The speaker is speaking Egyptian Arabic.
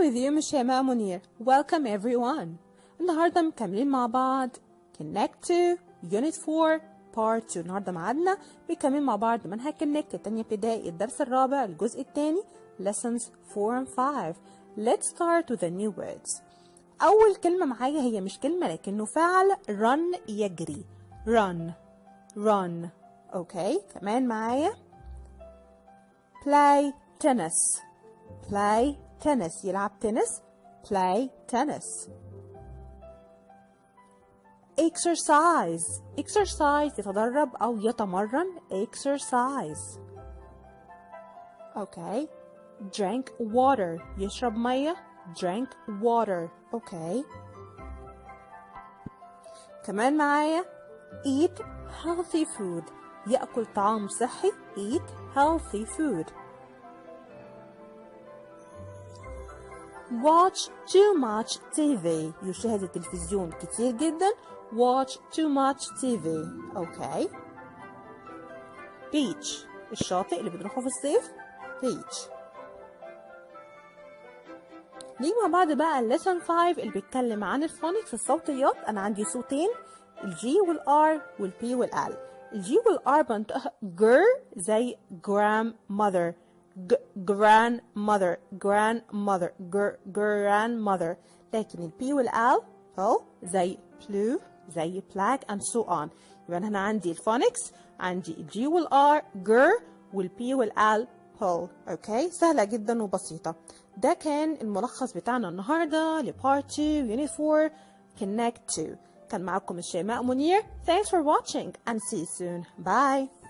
with you مش شيماء منير Welcome everyone النهاردة مكملين مع بعض Connect to Unit 4 Part 2 النهاردة معادنا بنكمل مع بعض منهج Connect التانية ابتدائي الدرس الرابع الجزء الثاني Lessons 4 and 5 Let's start with the new words أول كلمة معايا هي مش كلمة لكنه فعل run يجري run run أوكي كمان معايا play tennis play tennis يلعب تنس play tennis exercise exercise يتدرب أو يتمرن exercise okay drink water يشرب مية drink water okay كمان معايا eat healthy food يأكل طعام صحي eat healthy food watch too much TV يشاهد التلفزيون كتير جدا watch too much TV اوكي beach الشاطئ اللي بنروحه في الصيف beach نيجي مع بعض بقى lesson 5 اللي بيتكلم عن الفونكس الصوتيات انا عندي صوتين الجي والار والبي والال الجي والار بنطقها جر زي grandmother grandmother grandmother grandmother لكن البي والال أو زي blue زي black and so on يبقى أنا هنا عندي الفونكس عندي الجي والار جر والبي والال بول اوكي سهلة جدا وبسيطة ده كان الملخص بتاعنا النهاردة لبارت 2 يونت 4 connect to كان معاكم الشيماء منير thanks for watching and see you soon bye